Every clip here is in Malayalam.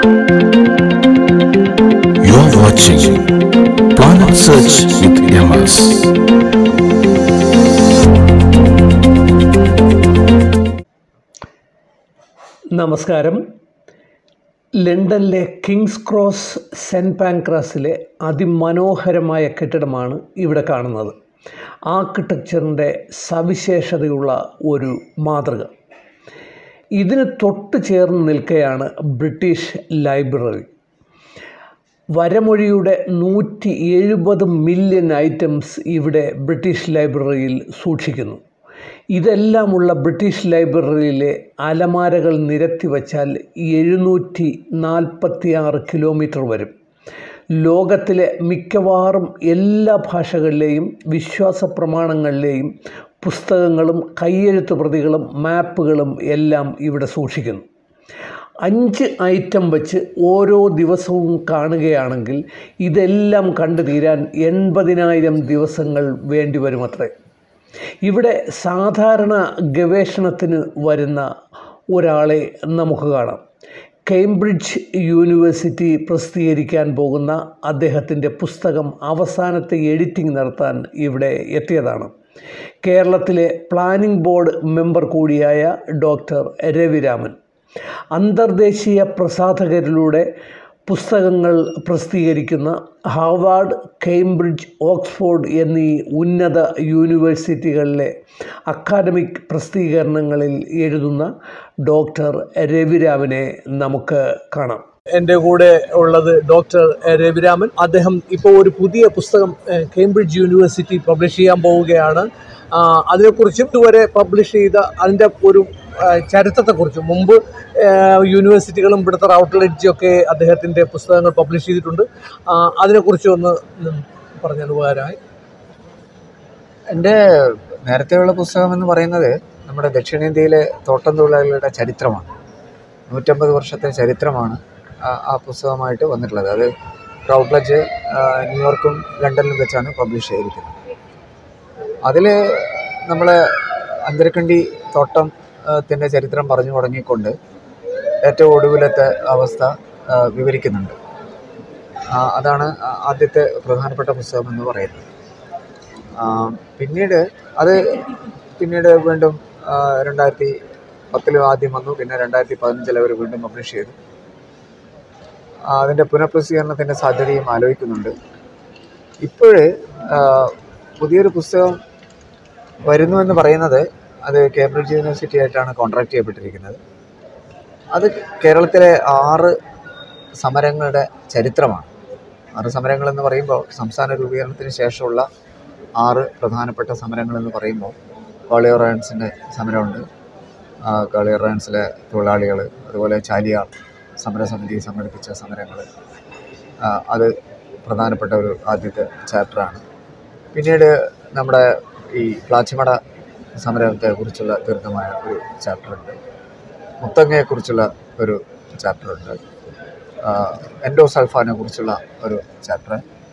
You're watching Planet Search with MS. നമസ്കാരം ലണ്ടനിലെ കിങ്സ് ക്രോസ് സെൻറ്റ് പാൻക്രാസിലെ അതിമനോഹരമായ കെട്ടിടമാണ് ഇവിടെ കാണുന്നത് ആർക്കിടെക്ചറിൻ്റെ സവിശേഷതയുള്ള ഒരു മാതൃക ഇതിന് തൊട്ട് ചേർന്ന് നിൽക്കുകയാണ് ബ്രിട്ടീഷ് ലൈബ്രറി വരമൊഴിയുടെ നൂറ്റി എഴുപത് മില്യൺ ഐറ്റംസ് ഇവിടെ ബ്രിട്ടീഷ് ലൈബ്രറിയിൽ സൂക്ഷിക്കുന്നു ഇതെല്ലാമുള്ള ബ്രിട്ടീഷ് ലൈബ്രറിയിലെ അലമാരകൾ നിരത്തി വച്ചാൽ എഴുന്നൂറ്റി നാൽപ്പത്തി ആറ് കിലോമീറ്റർ വരും ലോകത്തിലെ മിക്കവാറും എല്ലാ ഭാഷകളിലെയും വിശ്വാസ പ്രമാണങ്ങളിലെയും പുസ്തകങ്ങളും കയ്യെഴുത്ത് പ്രതികളും മാപ്പുകളും എല്ലാം ഇവിടെ സൂക്ഷിക്കുന്നു അഞ്ച് ഐറ്റം വെച്ച് ഓരോ ദിവസവും കാണുകയാണെങ്കിൽ ഇതെല്ലാം കണ്ടു തീരാൻ എൺപതിനായിരം ദിവസങ്ങൾ വേണ്ടിവരുമത്രേ ഇവിടെ സാധാരണ ഗവേഷണത്തിന് വരുന്ന ഒരാളെ നമുക്ക് കാണാം കേംബ്രിഡ്ജ് യൂണിവേഴ്സിറ്റി പ്രസിദ്ധീകരിക്കാൻ പോകുന്ന അദ്ദേഹത്തിൻ്റെ പുസ്തകം അവസാനത്തെ എഡിറ്റിംഗ് നടത്താൻ ഇവിടെ എത്തിയതാണ് കേരളത്തിലെ പ്ലാനിംഗ് ബോർഡ് മെമ്പർ കൂടിയായ ഡോക്ടർ രവിരാമൻ അന്തർദേശീയ പ്രസാധകരിലൂടെ പുസ്തകങ്ങൾ പ്രസിദ്ധീകരിക്കുന്ന ഹാർവാർഡ് കേംബ്രിഡ്ജ് ഓക്സ്ഫോർഡ് എന്നീ ഉന്നത യൂണിവേഴ്സിറ്റികളിലെ അക്കാഡമിക് പ്രസിദ്ധീകരണങ്ങളിൽ എഴുതുന്ന ഡോക്ടർ രവിരാമനെ നമുക്ക് കാണാം എൻ്റെ കൂടെ ഉള്ളത് ഡോക്ടർ രവിരാമൻ അദ്ദേഹം ഇപ്പോൾ ഒരു പുതിയ പുസ്തകം ഏഹ്, കേംബ്രിഡ്ജ് യൂണിവേഴ്സിറ്റി പബ്ലിഷ് ചെയ്യാൻ പോവുകയാണ് ആ, അതിനെക്കുറിച്ചും ഇതുവരെ പബ്ലിഷ് ചെയ്ത അതിൻ്റെ ഒരു ആ, ചരിത്രത്തെക്കുറിച്ചും മുമ്പ് ആ, യൂണിവേഴ്സിറ്റികളും ഇവിടുത്തെ ഔട്ട്ലെറ്റ്സും ഒക്കെ അദ്ദേഹത്തിൻ്റെ പുസ്തകങ്ങൾ പബ്ലിഷ് ചെയ്തിട്ടുണ്ട് ആ, അതിനെക്കുറിച്ച് ഒന്ന് ഉം, പറഞ്ഞാൽ ഉപകാരമായി എൻ്റെ നേരത്തെയുള്ള പുസ്തകം എന്ന് പറയുന്നത് നമ്മുടെ ദക്ഷിണേന്ത്യയിലെ തോട്ടം തൊഴിലാളികളുടെ ചരിത്രമാണ് നൂറ്റമ്പത് വർഷത്തെ ചരിത്രമാണ് ആ- ആ പുസ്തകമായിട്ട് വന്നിട്ടുള്ളത് അത് റൗട്ട്ലറ്റ് ന്യൂയോർക്കും ലണ്ടനിലും വെച്ചാണ് പബ്ലിഷ് ചെയ്തിരിക്കുന്നത് അതിൽ നമ്മൾ അന്തരക്കണ്ടി തോട്ടം ത്തിൻ്റെ ചരിത്രം പറഞ്ഞു തുടങ്ങിക്കൊണ്ട് ഏറ്റവും ഒടുവിലത്തെ അവസ്ഥ ആ, വിവരിക്കുന്നുണ്ട് ആ, അതാണ് ആ- ആദ്യത്തെ പ്രധാനപ്പെട്ട പുസ്തകം എന്ന് പറയുന്നത് ആ, പിന്നീട് അത് പിന്നീട് വീണ്ടും ആ, രണ്ടായിരത്തി പത്തിൽ ആദ്യം വന്നു പിന്നെ രണ്ടായിരത്തി പതിനഞ്ചിൽ അവർ വീണ്ടും പബ്ലിഷ് ചെയ്തു ആ, അതിൻ്റെ പുനഃപ്രസിദ്ധീകരണത്തിൻ്റെ സാധ്യതയും ആലോചിക്കുന്നുണ്ട് ഇപ്പോഴ് പുതിയൊരു പുസ്തകം വരുന്നു എന്ന് പറയുന്നത് അത് കേംബ്രിഡ്ജ് യൂണിവേഴ്സിറ്റി ആയിട്ടാണ് കോൺട്രാക്ട് ചെയ്യപ്പെട്ടിരിക്കുന്നത് അത് കേരളത്തിലെ ആറ് സമരങ്ങളുടെ ചരിത്രമാണ് ആറ് സമരങ്ങൾ എന്ന് പറയുമ്പോൾ സംസ്ഥാന രൂപീകരണത്തിന് ശേഷമുള്ള ആറ് പ്രധാനപ്പെട്ട സമരങ്ങൾ എന്ന് പറയുമ്പോൾ കോളിയോറയൻസിൻ്റെ സമരമുണ്ട് കോളിയോറയൻസിലെ തൊഴിലാളികൾ അതുപോലെ ചാലിയാർ സമരസമിതി സംഘടിപ്പിച്ച സമരങ്ങൾ അത് പ്രധാനപ്പെട്ട ഒരു ആദ്യത്തെ ചാപ്റ്ററാണ് പിന്നീട് നമ്മുടെ ഈ പ്ലാച്ചിമട സമരത്തെ കുറിച്ചുള്ള ദീർഘമായ ഒരു ചാപ്റ്ററുണ്ട് മുത്തങ്ങയെക്കുറിച്ചുള്ള ഒരു ചാപ്റ്ററുണ്ട് എൻഡോസൾഫാനെ കുറിച്ചുള്ള ഒരു ചാപ്റ്റർ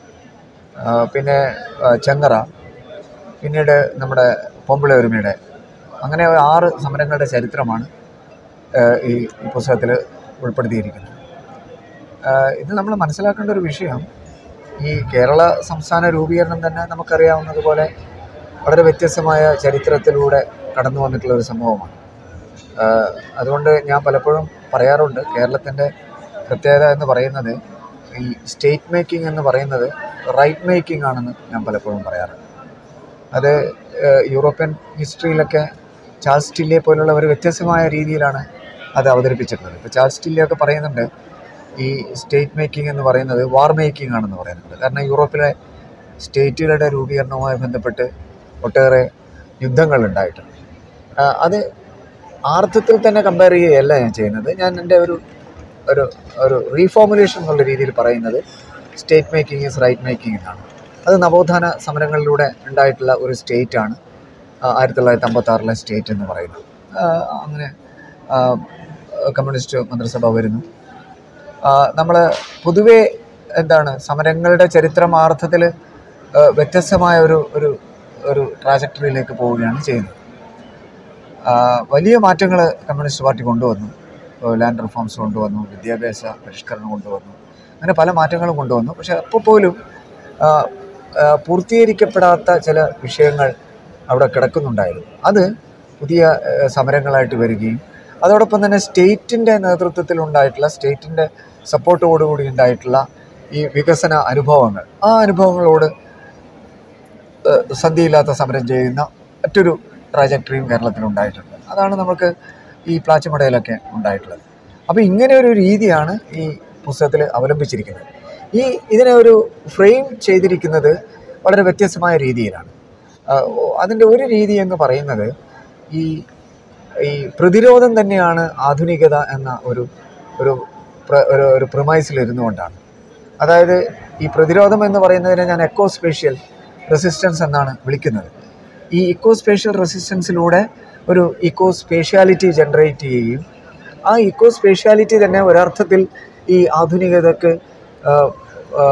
പിന്നെ ആ, ചെങ്ങറ പിന്നീട് നമ്മുടെ പൊമ്പിള ഒരുമയുടെ അങ്ങനെ ഒരു ആറ് സമരങ്ങളുടെ ചരിത്രമാണ് ആ, ഈ ഈ പുസ്തകത്തിൽ ഉൾപ്പെടുത്തിയിരിക്കുന്നത് ആ, ഇത് നമ്മൾ മനസ്സിലാക്കേണ്ട ഒരു വിഷയം ഈ കേരള സംസ്ഥാന രൂപീകരണം തന്നെ നമുക്കറിയാവുന്നതുപോലെ വളരെ വ്യത്യസ്തമായ ചരിത്രത്തിലൂടെ കടന്നു വന്നിട്ടുള്ള ഒരു സംഭവമാണ് ആ, അതുകൊണ്ട് ഞാൻ പലപ്പോഴും പറയാറുണ്ട് കേരളത്തിൻ്റെ പ്രത്യേകത എന്ന് പറയുന്നത് ഈ സ്റ്റേറ്റ് മേക്കിംഗ് എന്ന് പറയുന്നത് റൈറ്റ് മേക്കിംഗ് ആണെന്ന് ഞാൻ പലപ്പോഴും പറയാറുണ്ട് അത് ഏഹ്, യൂറോപ്യൻ ഹിസ്റ്ററിയിലൊക്കെ ചാൾസ് ടില്ലിയെ പോലുള്ളവർ വ്യത്യസ്തമായ രീതിയിലാണ് അത് അവതരിപ്പിച്ചിട്ടുള്ളത് ഇപ്പോൾ ചാൾസ് ടില്ലിയൊക്കെ പറയുന്നുണ്ട് ഈ സ്റ്റേറ്റ് മേക്കിംഗ് എന്ന് പറയുന്നത് വാർ മേക്കിംഗ് ആണെന്ന് പറയുന്നുണ്ട് കാരണം യൂറോപ്പിലെ സ്റ്റേറ്റുകളുടെ രൂപീകരണവുമായി ബന്ധപ്പെട്ട് ഒട്ടേറെ യുദ്ധങ്ങൾ ഉണ്ടായിട്ടുണ്ട് ആ, അത് ആർത്ഥത്തിൽ തന്നെ കമ്പയർ ചെയ്യുകയല്ല ഞാൻ ചെയ്യുന്നത് ഞാൻ എൻ്റെ ഒരു ഒരു ഒരു റീഫോമുലേഷൻ എന്നുള്ള രീതിയിൽ പറയുന്നത് state making is right making എന്നാണ് അത് നവോത്ഥാന സമരങ്ങളിലൂടെ ഉണ്ടായിട്ടുള്ള ഒരു സ്റ്റേറ്റ് ആണ് ആ, ആയിരത്തി തൊള്ളായിരത്തി അമ്പത്തി ആറിലെ സ്റ്റേറ്റ് എന്ന് പറയുന്നത് ആ, അങ്ങനെ ആ, കമ്മ്യൂണിസ്റ്റ് മന്ത്രിസഭ വരുന്നു നമ്മൾ പൊതുവേ എന്താണ് സമരങ്ങളുടെ ചരിത്രം ആ അർത്ഥത്തിൽ വ്യത്യസ്തമായ ഒരു ഒരു ഒരു ട്രാജക്ടറിയിലേക്ക് പോവുകയാണ് ചെയ്യുന്നത് ആ, വലിയ മാറ്റങ്ങൾ കമ്മ്യൂണിസ്റ്റ് പാർട്ടി കൊണ്ടുവന്നു ലാൻഡ് റിഫോംസ് കൊണ്ടുവന്നു വിദ്യാഭ്യാസ പരിഷ്കരണം കൊണ്ടുവന്നു അങ്ങനെ പല മാറ്റങ്ങളും കൊണ്ടുവന്നു പക്ഷേ അപ്പോൾ പോലും ആ, ആ, പൂർത്തീകരിക്കപ്പെടാത്ത ചില വിഷയങ്ങൾ അവിടെ കിടക്കുന്നുണ്ടായിരുന്നു അത് പുതിയ ആ, സമരങ്ങളായിട്ട് വരികയും അതോടൊപ്പം തന്നെ സ്റ്റേറ്റിൻ്റെ നേതൃത്വത്തിലുണ്ടായിട്ടുള്ള സ്റ്റേറ്റിൻ്റെ സപ്പോർട്ടോടുകൂടി ഉണ്ടായിട്ടുള്ള ഈ വികസന അനുഭവങ്ങൾ ആ അനുഭവങ്ങളോട് ഏഹ് സന്ധിയില്ലാത്ത സമരം ചെയ്യുന്ന മറ്റൊരു ട്രാജക്ടറിയും കേരളത്തിലുണ്ടായിട്ടുണ്ട് അതാണ് നമുക്ക് ഈ പ്ലാച്ചിമടയിലൊക്കെ ഉണ്ടായിട്ടുള്ളത് അപ്പോൾ ഇങ്ങനെ ഒരു രീതിയാണ് ഈ പുസ്തകത്തിൽ അവലംബിച്ചിരിക്കുന്നത് ഈ ഇതിനെ ഒരു ഫ്രെയിം ചെയ്തിരിക്കുന്നത് വളരെ വ്യത്യസ്തമായ രീതിയിലാണ് ആഹ് ഓ- അതിൻ്റെ ഒരു രീതി എന്ന് പറയുന്നത് ഈ ഈ പ്രതിരോധം തന്നെയാണ് ആധുനികത എന്ന ഒരു ഒരു പ്ര- ഒരു ഒരു പ്രിമൈസിൽ ഇരുന്നുകൊണ്ടാണ് അതായത് ഈ പ്രതിരോധം എന്ന് പറയുന്നതിനെ ഞാൻ എക്കോ സ്പേഷ്യൽ റെസിസ്റ്റൻസ് എന്നാണ് വിളിക്കുന്നത് ഈ ഇക്കോ സ്പേഷ്യൽ റെസിസ്റ്റൻസിലൂടെ ഒരു ഇക്കോ സ്പേഷ്യാലിറ്റി ജനറേറ്റ് ചെയ്യുകയും ആ ഇക്കോ സ്പേഷ്യാലിറ്റി തന്നെ ഒരർത്ഥത്തിൽ ഈ ആധുനികതക്ക് ആ, ആ,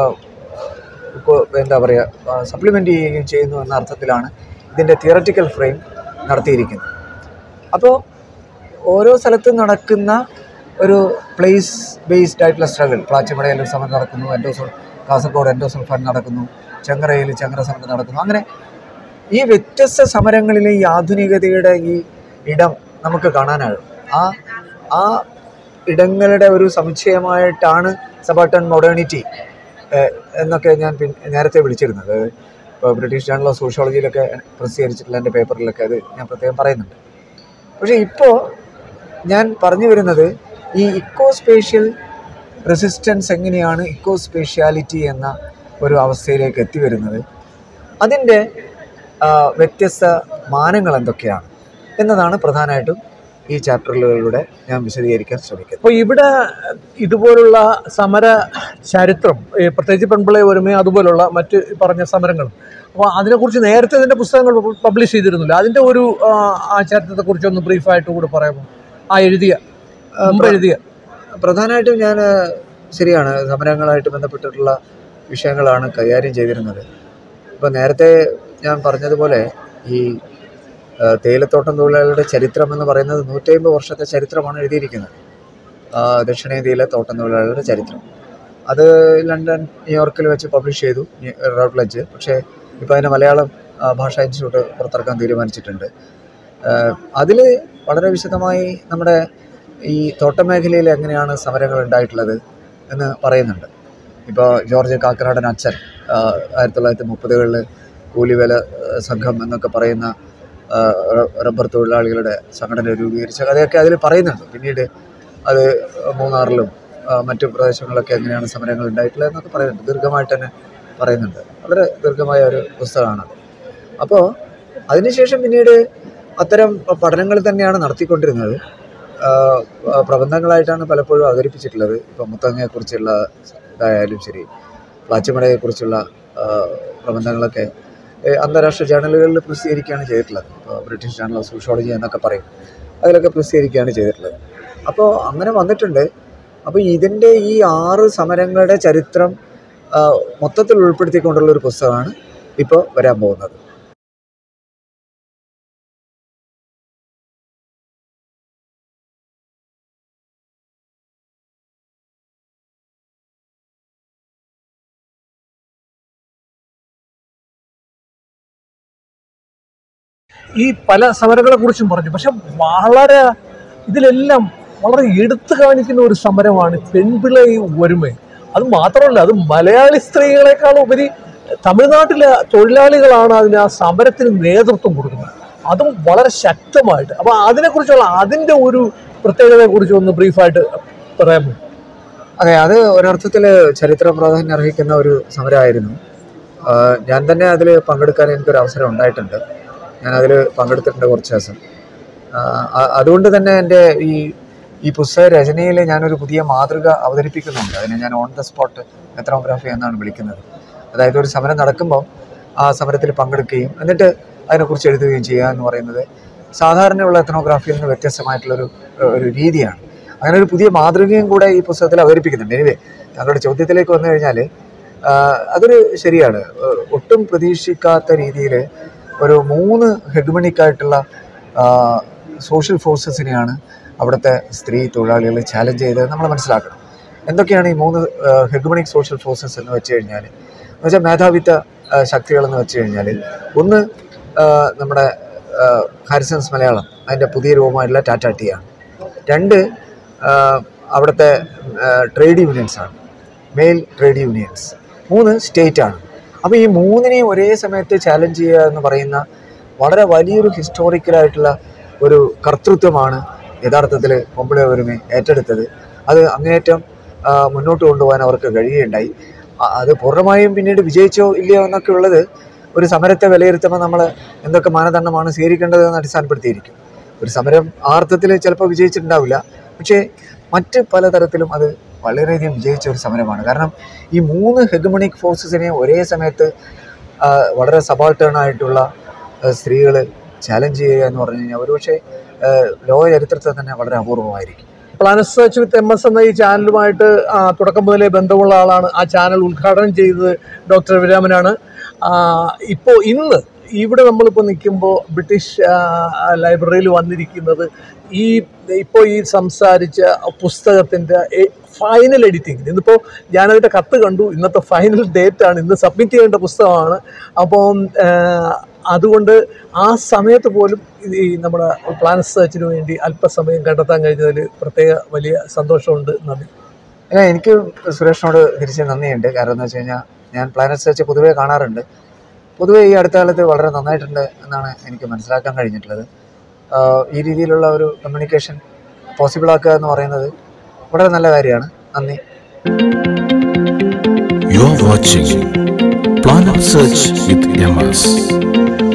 ഇപ്പൊ- എന്താ പറയുക സപ്ലിമെൻ്റ് ചെയ്യുകയും ചെയ്യുന്നു എന്ന അർത്ഥത്തിലാണ് ഇതിൻ്റെ തിയററ്റിക്കൽ ഫ്രെയിം നടത്തിയിരിക്കുന്നത് അപ്പോൾ ഓരോ സ്ഥലത്തും നടക്കുന്ന ഒരു പ്ലേസ് ബേസ്ഡ് ആയിട്ടുള്ള സ്ട്രഗിൾ പ്ലാച്ചിമടയിൽ ഒരു സമരം നടക്കുന്നു എൻഡോസോൾ കാസർഗോഡ് എൻഡോസൾഫാൻ നടക്കുന്നു ചെങ്ങറയിൽ ചെങ്ങറ സമരം നടക്കുന്നു അങ്ങനെ ഈ വ്യത്യസ്ത സമരങ്ങളിലെ ഈ ആധുനികതയുടെ ഈ ഇടം നമുക്ക് കാണാനാകും ആ ആ ഇടങ്ങളുടെ ഒരു സമുച്ചയമായിട്ടാണ് സബാട്ടൺ മോഡേണിറ്റി എന്നൊക്കെ ഞാൻ പിൻ നേരത്തെ വിളിച്ചിരുന്നത് ഇപ്പോൾ ബ്രിട്ടീഷ് ജേണൽ ഓഫ് സോഷ്യോളജിയിലൊക്കെ പ്രസിദ്ധീകരിച്ചിട്ടുള്ള എൻ്റെ പേപ്പറിലൊക്കെ അത് ഞാൻ പ്രത്യേകം പറയുന്നുണ്ട് പക്ഷേ ഇപ്പോൾ ഞാൻ പറഞ്ഞു വരുന്നത് ഈ ഇക്കോ സ്പേഷ്യൽ റെസിസ്റ്റൻസ് എങ്ങനെയാണ് ഇക്കോ സ്പേഷ്യാലിറ്റി എന്ന ഒരു അവസ്ഥയിലേക്ക് എത്തിവരുന്നത് അതിൻ്റെ ആ, വ്യത്യസ്ത മാനങ്ങൾ എന്തൊക്കെയാണ് എന്നതാണ് പ്രധാനമായിട്ടും ഈ ചാപ്റ്ററുകളിലൂടെ ഞാൻ വിശദീകരിക്കാൻ ശ്രമിക്കുന്നത് അപ്പോൾ ഇവിടെ ഇതുപോലുള്ള സമര ചരിത്രം ഈ പ്രത്യേകിച്ച് പെൺപിള്ളെ ഒരുമയും അതുപോലുള്ള മറ്റ് പറഞ്ഞ സമരങ്ങളും അപ്പോൾ അതിനെക്കുറിച്ച് നേരത്തെ ഇതിൻ്റെ പുസ്തകങ്ങൾ പബ്ലിഷ് ചെയ്തിരുന്നില്ല അതിൻ്റെ ഒരു ആ, ആ ചരിത്രത്തെക്കുറിച്ച് ഒന്ന് ബ്രീഫായിട്ട് കൂടെ പറയാമോ ആ എഴുതിയ മുമ്പ് എഴുതിയ പ്രധാനമായിട്ടും ഞാൻ ശരിയാണ് സമരങ്ങളായിട്ട് ബന്ധപ്പെട്ടിട്ടുള്ള വിഷയങ്ങളാണ് കൈകാര്യം ചെയ്തിരുന്നത് ഇപ്പോൾ നേരത്തെ ഞാൻ പറഞ്ഞതുപോലെ ഈ ആ, തേയിലത്തോട്ടം തൊഴിലാളികളുടെ ചരിത്രം എന്ന് പറയുന്നത് നൂറ്റമ്പത് വർഷത്തെ ചരിത്രമാണ് എഴുതിയിരിക്കുന്നത് ആ, ദക്ഷിണേന്ത്യയിലെ തോട്ടം തൊഴിലാളികളുടെ ചരിത്രം അത് ലണ്ടൻ ന്യൂയോർക്കിൽ വെച്ച് പബ്ലിഷ് ചെയ്തു റൗട്ട്ലജ് പക്ഷേ ഇപ്പോൾ അതിന് മലയാളം ആ, ഭാഷാ ഇൻസ്റ്റിറ്റ്യൂട്ട് പുറത്തിറക്കാൻ തീരുമാനിച്ചിട്ടുണ്ട് അതിൽ വളരെ വിശദമായി നമ്മുടെ ഈ തോട്ടമേഖലയിൽ എങ്ങനെയാണ് സമരങ്ങൾ ഉണ്ടായിട്ടുള്ളത് എന്ന് പറയുന്നുണ്ട് ഇപ്പോൾ ജോർജ് കാക്കനാടൻ അച്ഛൻ ആ, ആയിരത്തി തൊള്ളായിരത്തി മുപ്പതുകളിൽ കൂലിവേല ആ, സംഘം എന്നൊക്കെ പറയുന്ന ആ, റ- റബ്ബർ തൊഴിലാളികളുടെ സംഘടന രൂപീകരിച്ച കഥയൊക്കെ അതിൽ പറയുന്നുണ്ട് പിന്നീട് അത് മൂന്നാറിലും ആ, മറ്റു പ്രദേശങ്ങളിലൊക്കെ എങ്ങനെയാണ് സമരങ്ങൾ ഉണ്ടായിട്ടുള്ളത് എന്നൊക്കെ പറയുന്നുണ്ട് ദീർഘമായിട്ട് തന്നെ പറയുന്നുണ്ട് വളരെ ദീർഘമായ ഒരു പുസ്തകമാണ് അപ്പോൾ അതിനുശേഷം പിന്നീട് അത്തരം പഠനങ്ങൾ തന്നെയാണ് നടത്തിക്കൊണ്ടിരുന്നത് ആ, ആ, പ്രബന്ധങ്ങളായിട്ടാണ് പലപ്പോഴും അവതരിപ്പിച്ചിട്ടുള്ളത് ഇപ്പം മുത്തങ്ങയെക്കുറിച്ചുള്ള ഇതായാലും ശരി പ്ലാച്ചിമടയെക്കുറിച്ചുള്ള ആ, പ്രബന്ധങ്ങളൊക്കെ ഏ, അന്താരാഷ്ട്ര ജേണലുകളിൽ പ്രസിദ്ധീകരിക്കുകയാണ് ചെയ്തിട്ടുള്ളത് ഇപ്പോൾ ബ്രിട്ടീഷ് ജേണൽ ഓഫ് സോഷ്യോളജി എന്നൊക്കെ പറയും അതിലൊക്കെ പ്രസിദ്ധീകരിക്കുകയാണ് ചെയ്തിട്ടുള്ളത് അപ്പോൾ അങ്ങനെ വന്നിട്ടുണ്ട് അപ്പോൾ ഇതിൻ്റെ ഈ ആറ് സമരങ്ങളുടെ ചരിത്രം ആ, മൊത്തത്തിൽ ഉൾപ്പെടുത്തിക്കൊണ്ടുള്ള ഒരു പുസ്തകമാണ് ഇപ്പോൾ വരാൻ പോകുന്നത് ഈ പല സമരങ്ങളെ കുറിച്ചും പറഞ്ഞു പക്ഷെ വളരെ ഇതിലെല്ലാം വളരെ എടുത്തു കാണിക്കുന്ന ഒരു സമരമാണ് പെൺപിള്ളை ഒരുമ അത് മാത്രമല്ല അത് മലയാളി സ്ത്രീകളെക്കാൾ ഉപരി തമിഴ്നാട്ടിലെ തൊഴിലാളികളാണ് അതിന് ആ സമരത്തിന് നേതൃത്വം കൊടുക്കുന്നത് അതും വളരെ ശക്തമായിട്ട് അപ്പൊ അതിനെക്കുറിച്ചുള്ള അതിന്റെ ഒരു പ്രത്യേകതയെ കുറിച്ച് ഒന്ന് ബ്രീഫായിട്ട് പറയാമോ അതെ അത് ഒരർത്ഥത്തിൽ ചരിത്ര പ്രാധാന്യം അർഹിക്കുന്ന ഒരു സമരമായിരുന്നു ആ, ഞാൻ തന്നെ അതിൽ പങ്കെടുക്കാൻ എനിക്കൊരു അവസരം ഉണ്ടായിട്ടുണ്ട് ഞാൻ അതിൽ പങ്കെടുത്തിട്ടുണ്ട് കുറച്ച് ദിവസം ആ, അ- അതുകൊണ്ട് തന്നെ എൻ്റെ ഈ ഈ പുസ്തക രചനയിൽ ഞാനൊരു പുതിയ മാതൃക അവതരിപ്പിക്കുന്നുണ്ട് അതിനെ ഞാൻ ഓൺ ദ സ്പോട്ട് എത്രോഗ്രാഫി എന്നാണ് വിളിക്കുന്നത് അതായത് ഒരു സമരം നടക്കുമ്പോൾ ആ സമരത്തിൽ പങ്കെടുക്കുകയും എന്നിട്ട് അതിനെക്കുറിച്ച് എഴുതുകയും ചെയ്യുക എന്ന് പറയുന്നത് സാധാരണയുള്ള എത്നോഗ്രാഫിയിൽ നിന്ന് വ്യത്യസ്തമായിട്ടുള്ളൊരു ഒരു രീതിയാണ് അങ്ങനെ ഒരു പുതിയ മാതൃകയും കൂടെ ഈ പുസ്തകത്തിൽ അവതരിപ്പിക്കുന്നുണ്ട് എനിവേ താങ്കളുടെ ചോദ്യത്തിലേക്ക് വന്നു കഴിഞ്ഞാൽ അതൊരു ശരിയാണ് ഏഹ് ഒട്ടും പ്രതീക്ഷിക്കാത്ത രീതിയിൽ ഒരു മൂന്ന് ഹെഗ്മണിക് ആയിട്ടുള്ള സോഷ്യൽ ഫോഴ്സസിനെയാണ് അവിടുത്തെ സ്ത്രീ തൊഴിലാളികൾ ചാലഞ്ച് ചെയ്ത് നമ്മൾ മനസ്സിലാക്കണം എന്തൊക്കെയാണ് ഈ മൂന്ന് ഹെഗ്മണിക് സോഷ്യൽ ഫോഴ്സസ് എന്ന് വെച്ച് കഴിഞ്ഞാൽ എന്ന് വെച്ചാൽ മേധാവിത്വ ആ, ശക്തികളെന്ന് വെച്ച് കഴിഞ്ഞാൽ ഒന്ന് ആ, നമ്മുടെ ആ, ഹാരിസൺസ് മലയാളം അതിൻ്റെ പുതിയ രൂപമായിട്ടുള്ള ടാറ്റ ടി ആണ് രണ്ട് ആ, അവിടുത്തെ ട്രേഡ് യൂണിയൻസ് ആണ് മെയിൽ ട്രേഡ് യൂണിയൻസ് മൂന്ന് സ്റ്റേറ്റ് ആണ് അപ്പോൾ ഈ മൂന്നിനെയും ഒരേ സമയത്ത് ചാലഞ്ച് ചെയ്യുക എന്ന് പറയുന്ന വളരെ വലിയൊരു ഹിസ്റ്റോറിക്കലായിട്ടുള്ള ഒരു കർത്തൃത്വമാണ് യഥാർത്ഥത്തിൽ പൊമ്പിള ഒരുമ ഏറ്റെടുത്തത് അത് അങ്ങേയറ്റം ആ, മുന്നോട്ട് കൊണ്ടുപോകാൻ അവർക്ക് കഴിയുകയുണ്ടായി അ- അത് പൂർണ്ണമായും പിന്നീട് വിജയിച്ചോ ഇല്ലയോ എന്നൊക്കെ ഉള്ളത് ഒരു സമരത്തെ വിലയിരുത്തുമ്പോൾ നമ്മൾ എന്തൊക്കെ മാനദണ്ഡമാണ് സ്വീകരിക്കേണ്ടതെന്ന് അടിസ്ഥാനപ്പെടുത്തിയിരിക്കും ഒരു സമരം ആ അർത്ഥത്തിൽ ചിലപ്പോൾ വിജയിച്ചിട്ടുണ്ടാവില്ല പക്ഷേ മറ്റ് പലതരത്തിലും അത് വളരെയധികം വിജയിച്ച ഒരു സമരമാണ് കാരണം ഈ മൂന്ന് ഹെഗമണിക് ഫോഴ്സസിനെ ഒരേ സമയത്ത് ആ, വളരെ സബാൾട്ടേൺ ആയിട്ടുള്ള സ്ത്രീകൾ ചാലഞ്ച് ചെയ്യുക എന്ന് പറഞ്ഞു കഴിഞ്ഞാൽ ഒരുപക്ഷെ ആ, ലോക ചരിത്രത്തിൽ തന്നെ വളരെ അപൂർവമായിരിക്കും planet search with M S എന്ന ഈ ചാനലുമായിട്ട് ആ, തുടക്കം മുതലേ ബന്ധമുള്ള ആളാണ് ആ ചാനൽ ഉദ്ഘാടനം ചെയ്തത് ഡോക്ടർ വിരാമനാണ് ഇപ്പോൾ ഇന്ന് ഇവിടെ നമ്മളിപ്പോൾ നിൽക്കുമ്പോൾ ബ്രിട്ടീഷ് ആ, ലൈബ്രറിയിൽ വന്നിരിക്കുന്നത് ഈ ഇപ്പോൾ ഈ സംസാരിച്ച പുസ്തകത്തിൻ്റെ ഫൈനൽ എഡിറ്റിംഗ് ഇന്നിപ്പോൾ ഞാനതിൻ്റെ കത്ത് കണ്ടു ഇന്നത്തെ ഫൈനൽ ഡേറ്റ് ആണ് ഇന്ന് സബ്മിറ്റ് ചെയ്യേണ്ട പുസ്തകമാണ് അപ്പം ആ, അതുകൊണ്ട് ആ സമയത്ത് പോലും ഇത് ഈ നമ്മുടെ പ്ലാനറ്റ് സെർച്ചിന് വേണ്ടി അല്പസമയം കണ്ടെത്താൻ കഴിഞ്ഞതിൽ പ്രത്യേക വലിയ സന്തോഷമുണ്ട് നന്ദി അല്ല എനിക്ക് സുരേഷിനോട് തിരിച്ച് നന്ദിയുണ്ട് കാരണം എന്ന് വെച്ച് കഴിഞ്ഞാൽ ഞാൻ പ്ലാനറ്റ് സെർച്ച് പൊതുവേ കാണാറുണ്ട് പൊതുവേ ഈ അടുത്ത കാലത്ത് വളരെ നന്നായിട്ടുണ്ട് എന്നാണ് എനിക്ക് മനസ്സിലാക്കാൻ കഴിഞ്ഞിട്ടുള്ളത് ആഹ് ഈ രീതിയിലുള്ള ഒരു കമ്മ്യൂണിക്കേഷൻ പോസിബിൾ ആക്കുക എന്ന് പറയുന്നത് വളരെ നല്ല കാര്യമാണ് നന്ദി You're watching Planet Search with MS.